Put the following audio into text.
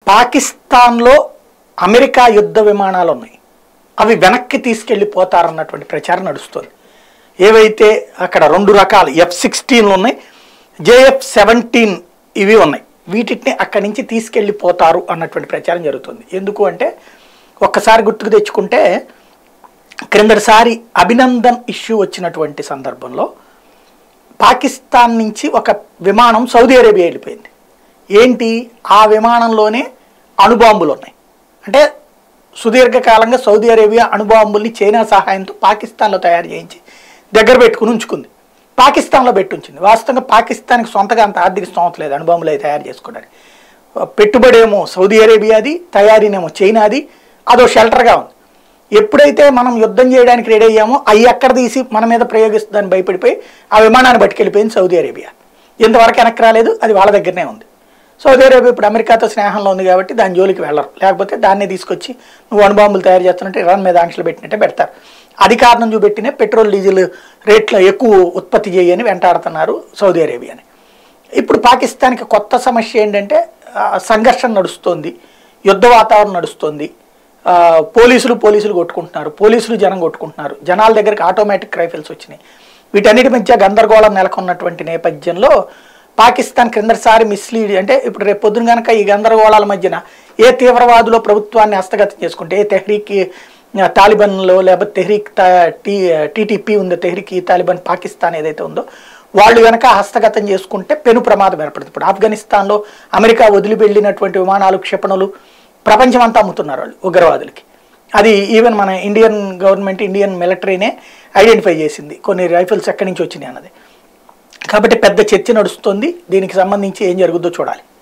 పాకిస్తాన్లో అమెరికా యుద్ధ విమానాలు ఉన్నాయి అవి వెనక్కి తీసుకెళ్ళిపోతారన్నటువంటి ప్రచారం నడుస్తుంది ఏవైతే అక్కడ రెండు రకాలు ఎఫ్ సిక్స్టీన్లు ఉన్నాయి జేఎఫ్ సెవెంటీన్ ఇవి ఉన్నాయి వీటిని అక్కడి నుంచి తీసుకెళ్ళిపోతారు అన్నటువంటి ప్రచారం జరుగుతుంది ఎందుకు అంటే ఒక్కసారి గుర్తుకు తెచ్చుకుంటే క్రిందటిసారి అభినందన్ ఇష్యూ వచ్చినటువంటి సందర్భంలో పాకిస్తాన్ నుంచి ఒక విమానం సౌదీ అరేబియా వెళ్ళిపోయింది ఏంటి ఆ విమానంలోనే అణుబాంబులు ఉన్నాయి అంటే సుదీర్ఘకాలంగా సౌదీ అరేబియా అణుబాంబుల్ని చైనా సహాయంతో పాకిస్తాన్లో తయారు చేయించి దగ్గర పెట్టుకుని ఉంచుకుంది పాకిస్తాన్లో పెట్టి ఉంచింది వాస్తవంగా పాకిస్తాన్కి సొంతగా అంత ఆర్థిక స్తోమత లేదు అణుబాంబులు అవి తయారు చేసుకోవడానికి పెట్టుబడి ఏమో సౌదీ అరేబియాది తయారీనేమో చైనాది అదో షెల్టర్గా ఉంది ఎప్పుడైతే మనం యుద్ధం చేయడానికి రెడీ అయ్యామో అవి ఎక్కడ తీసి మన మీద ప్రయోగిస్తుందని భయపడిపోయి ఆ విమానాన్ని పట్టుకెళ్ళిపోయింది సౌదీ అరేబియా ఇంతవరకు వెనక్కి రాలేదు అది వాళ్ళ దగ్గరనే ఉంది సౌదీ అరేబియా ఇప్పుడు అమెరికాతో స్నేహంలో ఉంది కాబట్టి దాని జోలికి వెళ్ళరు లేకపోతే దాన్ని తీసుకొచ్చి నువ్వు అణుబాంబులు తయారు చేస్తున్నట్టు ఇరాన్ మీద ఆంక్షలు పెట్టినట్టే పెడతారు అది కారణం చూపెట్టినే పెట్రోల్ డీజిల్ రేట్లు ఎక్కువ ఉత్పత్తి చేయని వెంటాడుతున్నారు సౌదీ అరేబియాని ఇప్పుడు పాకిస్తాన్కి కొత్త సమస్య ఏంటంటే ఆ, సంఘర్షణ నడుస్తోంది యుద్ధ వాతావరణం నడుస్తోంది ఆ, పోలీసులు పోలీసులు కొట్టుకుంటున్నారు పోలీసులు జనం కొట్టుకుంటున్నారు జనాల దగ్గరికి ఆటోమేటిక్ రైఫిల్స్ వచ్చినాయి వీటన్నిటి మధ్య గందరగోళం నెలకొన్నటువంటి నేపథ్యంలో పాకిస్తాన్ క్రిందసారి మిస్లీడ్ అంటే ఇప్పుడు రేపు పొద్దున కనుక ఈ గందరగోళాల మధ్యన ఏ తీవ్రవాదులో ప్రభుత్వాన్ని హస్తగతం చేసుకుంటే ఏ తెహ్రీక్ తాలిబాన్లో లేకపోతే తెహ్రీక్ తా- టీ టీటీపీ ఉందో తెహ్రీక్ ఈ తాలిబాన్ పాకిస్తాన్ ఏదైతే ఉందో వాళ్ళు కనుక హస్తగతం చేసుకుంటే పెను ప్రమాదం ఏర్పడుతుంది ఇప్పుడు ఆఫ్ఘనిస్తాన్లో అమెరికా వదిలి వెళ్ళినటువంటి విమానాలు క్షిపణులు ప్రపంచమంతా అమ్ముతున్నారు వాళ్ళు ఉగ్రవాదులకి అది ఈవెన్ మన ఇండియన్ గవర్నమెంట్ ఇండియన్ మిలిటరీనే ఐడెంటిఫై చేసింది కొన్ని రైఫిల్స్ ఎక్కడి నుంచి వచ్చినాయి అన్నది కాబట్టి పెద్ద చర్చ నడుస్తుంది దీనికి సంబంధించి ఏం జరుగుద్దో చూడాలి